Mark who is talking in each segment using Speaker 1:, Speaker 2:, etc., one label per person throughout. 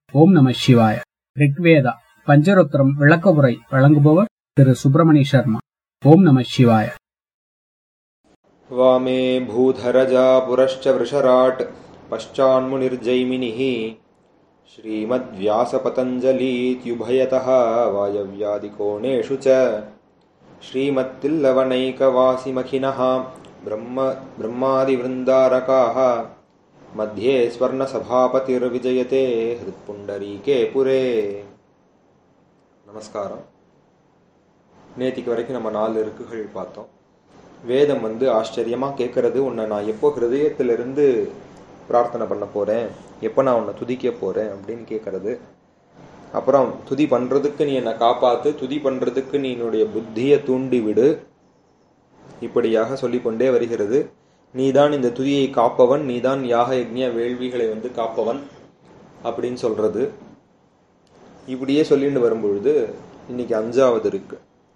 Speaker 1: ஓம் நம சிவாய ரிக்வேதா பஞ்சரோத்திரம் விளக்கவுரை வழங்குபவர் திரு சுப்பிரமணிய சர்மா ஓம் நம சிவாய
Speaker 2: वामे भूधरजा पुरश्च वृषराट् पश्चान्मुनिर्जैमिनिः श्रीमद्व्यासपतञ्जलीत्युभयतः वायव्यादिकोणेषु च श्रीमत्तिल्लवनैकवासिमखिनः ब्रह्म ब्रह्मादिवृन्दारकाः मध्ये स्वर्णसभापतिर्विजयते हृत्पुण्डरीके पुरे நமஸ்காரம் நேத்திக்கு வரைக்கும் நம்ம நாலு இருக்குகள் பார்த்தோம் வேதம் வந்து ஆச்சரியமாக கேட்கறது உன்னை நான் எப்போ ஹிருதயத்திலிருந்து பிரார்த்தனை பண்ண போகிறேன் எப்போ நான் உன்னை துதிக்க போகிறேன் அப்படின்னு கேட்கறது அப்புறம் துதி பண்ணுறதுக்கு நீ என்னை காப்பாற்று துதி பண்ணுறதுக்கு நீ என்னுடைய புத்தியை தூண்டி விடு இப்படியாக சொல்லிக்கொண்டே வருகிறது நீதான் இந்த துதியை காப்பவன் நீதான் யாக யக்ஞ வேள்விகளை வந்து காப்பவன் அப்படின்னு சொல்றது இப்படியே சொல்லிட்டு வரும்பொழுது இன்னைக்கு அஞ்சாவது இருக்கு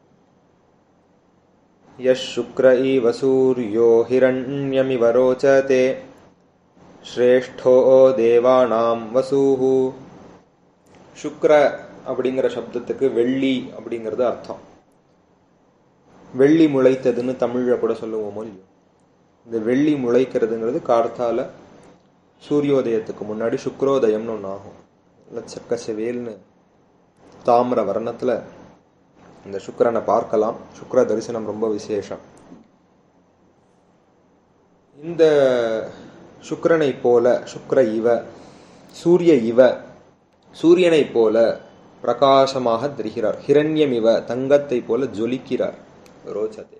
Speaker 2: यः शुक्र इव सूर्यो हिरण्यमिव रोचते ஸ்ரேஷ்டோ தேவானாம் வசூஹு சுக்ர அப்படிங்கிற சப்தத்துக்கு வெள்ளி அப்படிங்கிறது அர்த்தம் வெள்ளி முளைத்ததுன்னு தமிழில் கூட சொல்லுவோமோ இல்லையோ இந்த வெள்ளி முளைக்கிறதுங்கிறது கார்த்தால சூரியோதயத்துக்கு முன்னாடி சுக்ரோதயம்னு ஒன்று ஆகும் லட்சக்க செவேல்னு தாமிர வர்ணத்தில் இந்த சுக்கரனை பார்க்கலாம் சுக்கர தரிசனம் ரொம்ப விசேஷம் இந்த சுக்கரனை போல சுக்கர இவ சூரிய இவ சூரியனை போல பிரகாசமாக தெரிகிறார் ஹிரண்யம் இவ தங்கத்தை போல ஜொலிக்கிறார் ரோச்சதே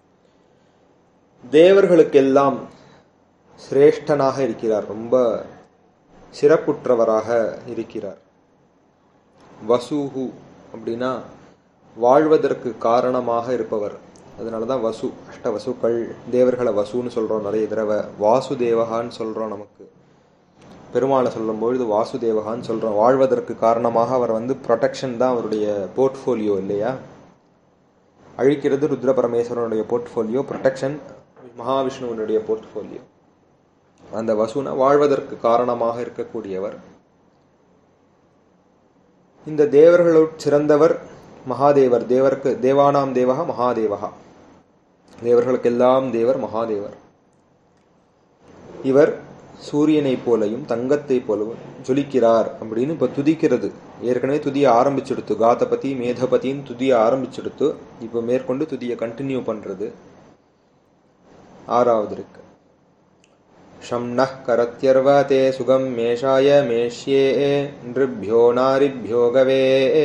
Speaker 2: தேவர்களுக்கெல்லாம் சிரேஷ்டனாக இருக்கிறார் ரொம்ப சிறப்புற்றவராக இருக்கிறார் வசூஹு அப்படின்னா வாழ்வதற்கு காரணமாக இருப்பவர் அதனால தான் வசு அஷ்ட வசுக்கள் தேவர்களை வசுன்னு சொல்கிறோம் நிறைய தடவை வாசுதேவகான்னு சொல்கிறோம் நமக்கு பெருமாளை சொல்லும்பொழுது வாசுதேவகான்னு சொல்கிறோம் வாழ்வதற்கு காரணமாக அவர் வந்து ப்ரொடெக்ஷன் தான் அவருடைய போர்ட்ஃபோலியோ இல்லையா அழிக்கிறது ருத்ர பரமேஸ்வரனுடைய போர்ட்ஃபோலியோ ப்ரொடெக்ஷன் மகாவிஷ்ணுவனுடைய போர்ட்ஃபோலியோ அந்த வசுனா வாழ்வதற்கு காரணமாக இருக்கக்கூடியவர் இந்த தேவர்களுள் சிறந்தவர் மகாதேவர் தேவருக்கு தேவானாம் தேவகா மகாதேவகா தேவர்களுக்கெல்லாம் தேவர் மகாதேவர் இவர் சூரியனை போலையும் தங்கத்தை போலவும் ஜொலிக்கிறார் அப்படின்னு இப்போ துதிக்கிறது ஏற்கனவே துதிய ஆரம்பிச்செடுத்து காத்தபதி மேதபதின்னு துதிய ஆரம்பிச்செடுத்து இப்போ மேற்கொண்டு துதியை கண்டினியூ பண்றது ஆறாவது இருக்கு शम्नः करत्यर्वते सुगं मेषाय मेष्ये नृभ्यो नारिभ्यो गवे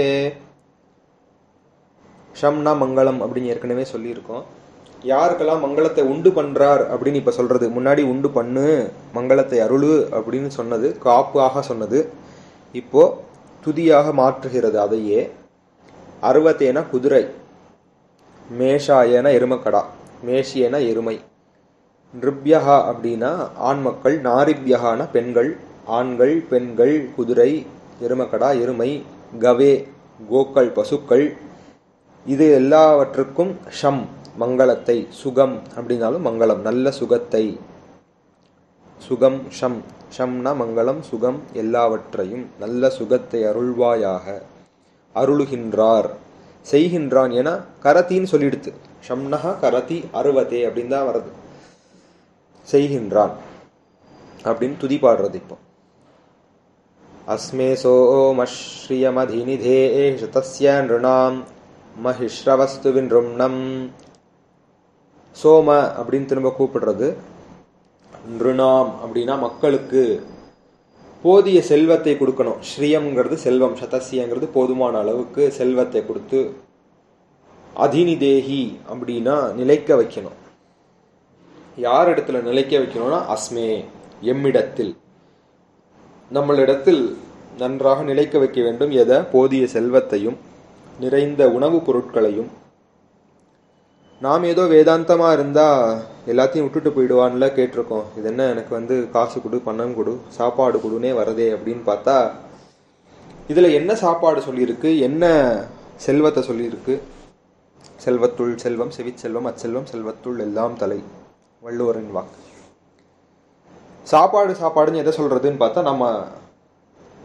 Speaker 2: ஷம்னா மங்களம் அப்படின்னு ஏற்கனவே சொல்லியிருக்கோம் யாருக்கெல்லாம் மங்களத்தை உண்டு பண்றார் அப்படின்னு இப்ப சொல்றது முன்னாடி உண்டு பண்ணு மங்களத்தை அருளு அப்படின்னு சொன்னது காப்பாக சொன்னது இப்போ துதியாக மாற்றுகிறது அதையே அருவத்தேன குதிரை மேஷாயன எருமக்கடா மேஷியன எருமை நிருப்யகா அப்படின்னா ஆண் மக்கள் நாரிப்யகான பெண்கள் ஆண்கள் பெண்கள் குதிரை எருமக்கடா எருமை கவே கோக்கள் பசுக்கள் இது எல்லாவற்றுக்கும் ஷம் மங்களத்தை சுகம் அப்படின்னாலும் மங்களம் நல்ல சுகத்தை சுகம் ஷம் ஷம்னா மங்களம் சுகம் எல்லாவற்றையும் நல்ல சுகத்தை அருள்வாயாக அருளுகின்றார் செய்கின்றான் என கரத்தின்னு சொல்லிடுத்து ஷம்னஹா கரதி அருவதே அப்படின்னு தான் வருது செய்கின்றான் அப்படின்னு துதி பாடுறது இப்போ அஸ்மே சோமஸ்ரீயமதிநிதே தஸ்ய நிருணாம் மஹிஷ்ரவஸ்து வின்ரும்ணம் சோம அப்படின்னு திரும்ப கூப்பிடுறது நிருணாம் அப்படின்னா மக்களுக்கு போதிய செல்வத்தை கொடுக்கணும் ஸ்ரீயம்ங்கிறது செல்வம் சதசியங்கிறது போதுமான அளவுக்கு செல்வத்தை கொடுத்து அதினிதேகி அப்படின்னா நிலைக்க வைக்கணும் யார் இடத்துல நிலைக்க வைக்கணும்னா அஸ்மே எம்மிடத்தில் நம்மளிடத்தில் நன்றாக நிலைக்க வைக்க வேண்டும் எதை போதிய செல்வத்தையும் நிறைந்த உணவுப் பொருட்களையும் நாம் ஏதோ வேதாந்தமா இருந்தா எல்லாத்தையும் விட்டுட்டு போயிடுவான்ல கேட்டிருக்கோம் இது என்ன எனக்கு வந்து காசு கொடு பணம் கொடு சாப்பாடு கொடுனே வரதே அப்படின்னு பார்த்தா இதுல என்ன சாப்பாடு சொல்லியிருக்கு என்ன செல்வத்தை சொல்லியிருக்கு செல்வத்துள் செல்வம் செவிச்செல்வம் அச்செல்வம் செல்வத்துள் எல்லாம் தலை வள்ளுவரின் வாக்கு சாப்பாடு சாப்பாடுன்னு எதை சொல்றதுன்னு பார்த்தா நம்ம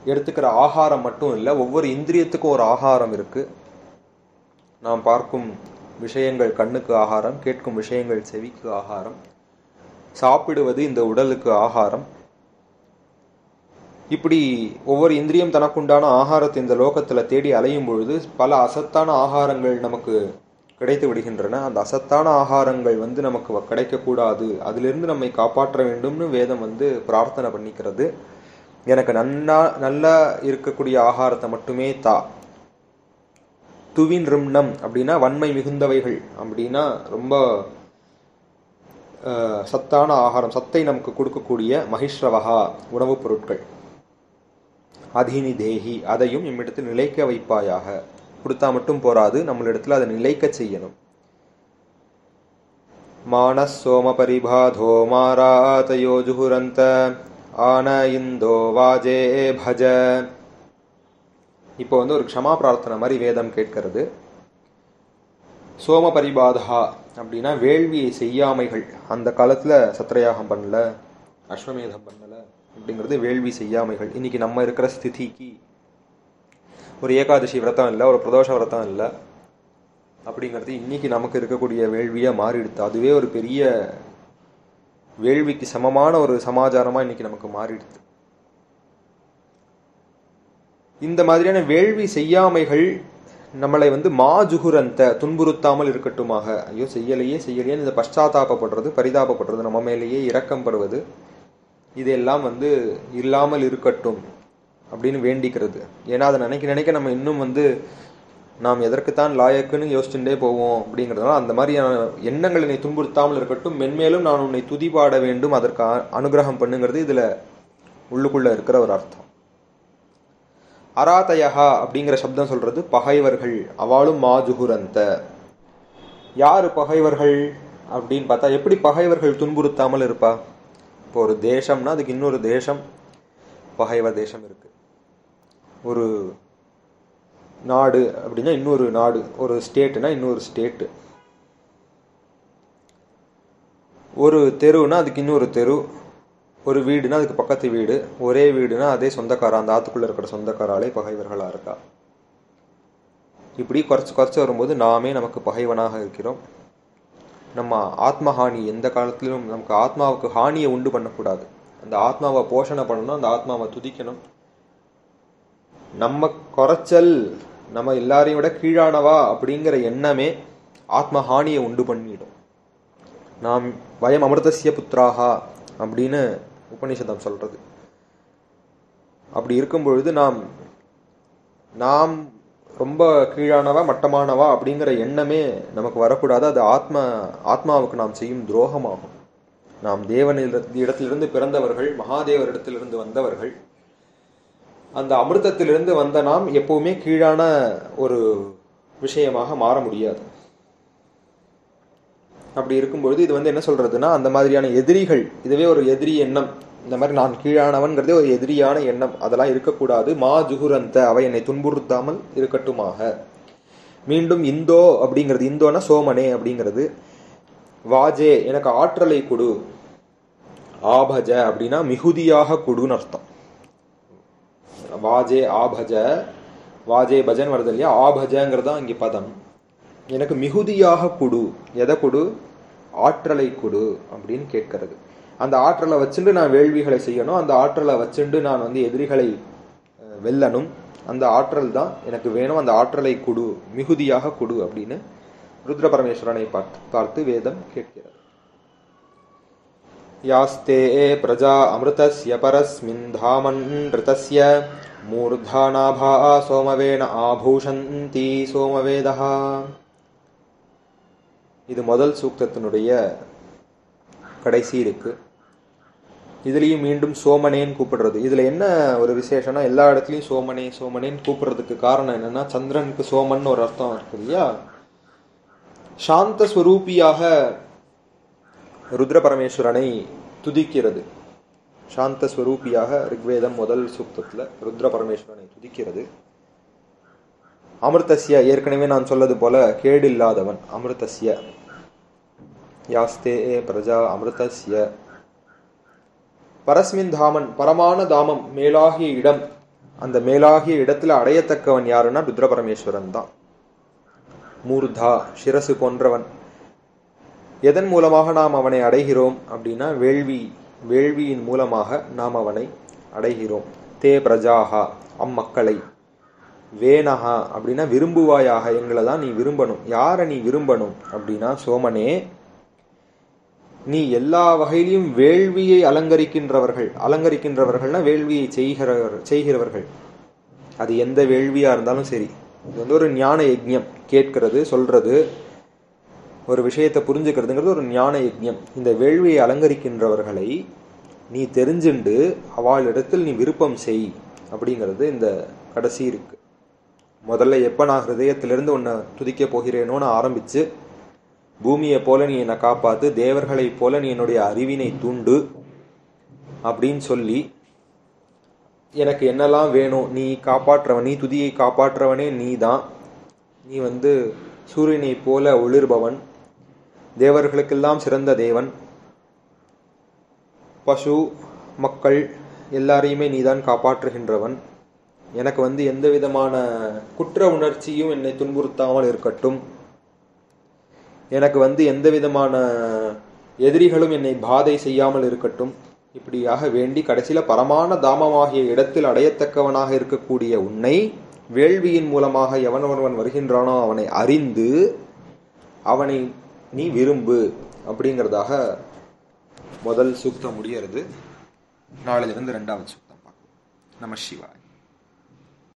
Speaker 2: எடுத்துக்கிற ஆகாரம் மட்டும் இல்லை ஒவ்வொரு இந்திரியத்துக்கும் ஒரு ஆகாரம் இருக்கு நாம் பார்க்கும் விஷயங்கள் கண்ணுக்கு ஆகாரம் கேட்கும் விஷயங்கள் செவிக்கு ஆகாரம் சாப்பிடுவது இந்த உடலுக்கு ஆகாரம் இப்படி ஒவ்வொரு இந்திரியம் தனக்குண்டான ஆகாரத்தை இந்த லோகத்துல தேடி அலையும் பொழுது பல அசத்தான ஆகாரங்கள் நமக்கு கிடைத்து விடுகின்றன அந்த அசத்தான ஆகாரங்கள் வந்து நமக்கு கிடைக்கக்கூடாது அதிலிருந்து நம்மை காப்பாற்ற வேண்டும்னு வேதம் வந்து பிரார்த்தனை பண்ணிக்கிறது எனக்கு நன்னா நல்லா இருக்கக்கூடிய ஆகாரத்தை மட்டுமே தா துவின் ரிம்னம் அப்படின்னா வன்மை மிகுந்தவைகள் அப்படின்னா ரொம்ப அஹ், சத்தான ஆகாரம் சத்தை நமக்கு கொடுக்கக்கூடிய மகிஷ்ரவகா உணவுப் பொருட்கள் அதினி தேஹி அதையும் நம்மிடத்தில் நிலைக்க வைப்பாயாக கொடுத்தா மட்டும் போராது நம்மளிடத்தில் அதை நிலைக்க செய்யணும் மானஸ் சோம பரிபாதோ மாராதயோ ஜுகுரந்த ஆன இந்தோ வாஜே பஜ இப்போ வந்து ஒரு க்ஷமா பிரார்த்தனை மாதிரி வேதம் கேட்கிறது சோம பரிபாதா அப்படின்னா வேள்வியை செய்யாமைகள் அந்த காலத்துல சத்திரயாகம் பண்ணல அஸ்வமேதம் பண்ணல அப்படிங்கிறது வேள்வி செய்யாமைகள் இன்னைக்கு நம்ம இருக்கிற ஸ்திதிக்கு ஒரு ஏகாதசி விரதம் இல்லை ஒரு பிரதோஷ விரதம் இல்லை அப்படிங்கிறது இன்னைக்கு நமக்கு இருக்கக்கூடிய வேள்வியா மாறிடுது அதுவே ஒரு பெரிய வேள்விக்கு சமமான ஒரு சமாச்சாரமா இன்னைக்கு நமக்கு மாறிடுது இந்த மாதிரியான வேள்வி செய்யாமைகள் நம்மளை வந்து மாஜுகுரந்த துன்புறுத்தாமல் இருக்கட்டுமாக ஐயோ செய்யலையே செய்யலையே இந்த பశ్చాத்தாபப்படுறது பரிதாபப்படுறது நம்ம மேலேயே இரக்கம் படுவது இதெல்லாம் வந்து இல்லாமல் இருக்கட்டும் அப்படின்னு வேண்டிக்கிறது ஏன்னா அதை நினைக்க நினைக்க நம்ம இன்னும் வந்து நாம் எதற்குத்தான் லாயக்குன்னு யோசிச்சுட்டே போவோம் அப்படிங்கிறதுனால அந்த மாதிரியான எண்ணங்கள் என்னை துன்புறுத்தாமல் இருக்கட்டும் மென்மேலும் நான் உன்னை துதிபாட வேண்டும் அதற்கு அ- அனுகிரகம் பண்ணுங்கிறது இதுல உள்ளுக்குள்ள இருக்கிற ஒரு அர்த்தம் அராதயஹா அப்படிங்கிற சப்தம் சொல்றது பகைவர்கள் அவளும் மாஜுகுரந்த யாரு பகைவர்கள் அப்படின்னு பார்த்தா எப்படி பகைவர்கள் துன்புறுத்தாமல் இருப்பா இப்போ ஒரு தேசம்னா அதுக்கு இன்னொரு தேசம் பகைவ தேசம் இருக்கு ஒரு நாடு அப்படின்னா இன்னொரு நாடு ஒரு ஸ்டேட்டுனா இன்னொரு ஸ்டேட்டு ஒரு தெருவுனா அதுக்கு இன்னொரு தெரு ஒரு வீடுனா அதுக்கு பக்கத்து வீடு ஒரே வீடுனா அதே சொந்தக்காரா அந்த ஆத்துக்குள்ள இருக்கிற சொந்தக்காராலே பகைவர்களா இருக்கா இப்படி குறைச்சு குறைச்சு வரும்போது நாமே நமக்கு பகைவனாக இருக்கிறோம் நம்ம ஆத்மஹானி எந்த காலத்திலும் நமக்கு ஆத்மாவுக்கு ஹானியை உண்டு பண்ணக்கூடாது அந்த ஆத்மாவை போஷணை பண்ணணும் அந்த ஆத்மாவை துதிக்கணும் நம்ம குறைச்சல் நம்ம எல்லாரையும் விட கீழானவா அப்படிங்கிற எண்ணமே ஆத்ம ஹானியை உண்டு பண்ணிடும் நாம் வயம் அமிர்தசிய புத்திராகா அப்படின்னு உபநிஷதம் சொல்றது அப்படி இருக்கும் பொழுது நாம் நாம் ரொம்ப கீழானவா மட்டமானவா அப்படிங்கிற எண்ணமே நமக்கு வரக்கூடாது அது ஆத்ம ஆத்மாவுக்கு நாம் செய்யும் துரோகமாகும் நாம் தேவனில் இடத்திலிருந்து பிறந்தவர்கள் மகாதேவரிடத்திலிருந்து வந்தவர்கள் அந்த அமிர்தத்திலிருந்து வந்த நாம் எப்பவுமே கீழான ஒரு விஷயமாக மாற முடியாது அப்படி இருக்கும்பொழுது இது வந்து என்ன சொல்றதுன்னா அந்த மாதிரியான எதிரிகள் இதுவே ஒரு எதிரி எண்ணம் இந்த மாதிரி நான் கீழானவன்கிறதே ஒரு எதிரியான எண்ணம் அதெல்லாம் இருக்கக்கூடாது மா ஜுகுரந்த அவை என்னை துன்புறுத்தாமல் இருக்கட்டுமாக மீண்டும் இந்தோ அப்படிங்கிறது இந்தோனா சோமனே அப்படிங்கிறது வாஜே எனக்கு ஆற்றலை கொடு ஆபஜ அப்படின்னா மிகுதியாக கொடுன்னு அர்த்தம் வாஜே ஆபஜ வாஜே பஜன் வருது இல்லையா ஆபஜங்கிறது தான் இங்கே பதம் எனக்கு மிகுதியாக கொடு எதை கொடு ஆற்றலை கொடு அப்படின்னு கேட்கறது அந்த ஆற்றலை வச்சுண்டு நான் வேள்விகளை செய்யணும் அந்த ஆற்றலை வச்சுண்டு நான் வந்து எதிரிகளை அஹ், வெல்லணும் அந்த ஆற்றல் தான் எனக்கு வேணும் அந்த ஆற்றலை கொடு மிகுதியாக கொடு அப்படின்னு ருத்ர பரமேஸ்வரனை பார்த்து பார்த்து வேதம் கேட்கிறது யாஸ்தே பிரஜா அமிர்தஸ்ய பரஸ்மின் தாமன் ரிதஸ்ய மூர்தானாபா சோமவேன ஆபூஷந்தி சோமவேதா இது முதல் சூக்தத்தினுடைய கடைசி இருக்கு இதுலயும் மீண்டும் சோமனேன்னு கூப்பிடுறது இதுல என்ன ஒரு விசேஷம்னா எல்லா இடத்துலயும் சோமனே சோமனேன்னு கூப்பிடுறதுக்கு காரணம் என்னன்னா சந்திரனுக்கு சோமன் ஒரு அர்த்தம் இருக்கு இல்லையா சாந்த ஸ்வரூபியாக ருத்ர பரமேஸ்வரனை துதிக்கிறது சாந்த ஸ்வரூபியாக ரிக்வேதம் முதல் சூக்தத்துல ருத்ர பரமேஸ்வரனை துதிக்கிறது அமிர்தஸ்ய ஏற்கனவே நான் சொல்லது போல கேடு இல்லாதவன் அமிர்தஸ்ய யாஸ்தே பிரஜா அமிர்தஸ்ய பரஸ்மின் தாமன் பரமான தாமம் மேலாகிய இடம் அந்த மேலாகிய இடத்துல அடையத்தக்கவன் யாருன்னா ருத்ர பரமேஸ்வரன் தான் மூர்தா சிரசு போன்றவன் எதன் மூலமாக நாம் அவனை அடைகிறோம் அப்படின்னா வேள்வி வேள்வியின் மூலமாக நாம் அவனை அடைகிறோம் தே பிரஜாகா அம்மக்களை வேனஹா அப்படின்னா விரும்புவாயாக எங்களை தான் நீ விரும்பணும் யாரை நீ விரும்பணும் அப்படின்னா சோமனே நீ எல்லா வகையிலும் வேள்வியை அலங்கரிக்கின்றவர்கள் அலங்கரிக்கின்றவர்கள்னா வேள்வியை செய்கிறவர் செய்கிறவர்கள் அது எந்த வேள்வியா இருந்தாலும் சரி இது வந்து ஒரு ஞான யஜ்ஞம் கேட்கிறது சொல்றது ஒரு விஷயத்தை புரிஞ்சுக்கிறதுங்கிறது ஒரு ஞான யஜ்ஞம் இந்த வேள்வியை அலங்கரிக்கின்றவர்களை நீ தெரிஞ்சுண்டு அவளிடத்தில் நீ விருப்பம் செய் அப்படிங்கிறது இந்த கடைசி இருக்கு முதல்ல எப்போ நான் ஹிருதயத்திலிருந்து உன்னை துதிக்க போகிறேனோன்னு ஆரம்பிச்சு பூமியை போல நீ என்னை காப்பாத்து தேவர்களைப் போல நீ என்னுடைய அறிவினை தூண்டு அப்படின்னு சொல்லி எனக்கு என்னெல்லாம் வேணும் நீ காப்பாற்றுறவன் நீ துதியை காப்பாற்றுறவனே நீ தான் நீ வந்து சூரியனை போல ஒளிர்பவன் தேவர்களுக்கெல்லாம் சிறந்த தேவன் பசு மக்கள் எல்லாரையுமே நீதான் காப்பாற்றுகின்றவன் எனக்கு வந்து எந்த விதமான குற்ற உணர்ச்சியும் என்னை துன்புறுத்தாமல் இருக்கட்டும் எனக்கு வந்து எந்த விதமான எதிரிகளும் என்னை பாதை செய்யாமல் இருக்கட்டும் இப்படியாக வேண்டி கடைசியில பரமான தாமமாகிய இடத்தில் அடையத்தக்கவனாக இருக்கக்கூடிய உன்னை வேள்வியின் மூலமாக எவன் ஒருவன் வருகின்றானோ அவனை அறிந்து அவனை நீ விரும்பு அப்படிங்கிறதாக முதல் சூக்தம் முடியறது நாளிலிருந்து ரெண்டாவது சூக்தம் பார்க்கலாம் நம சிவாய்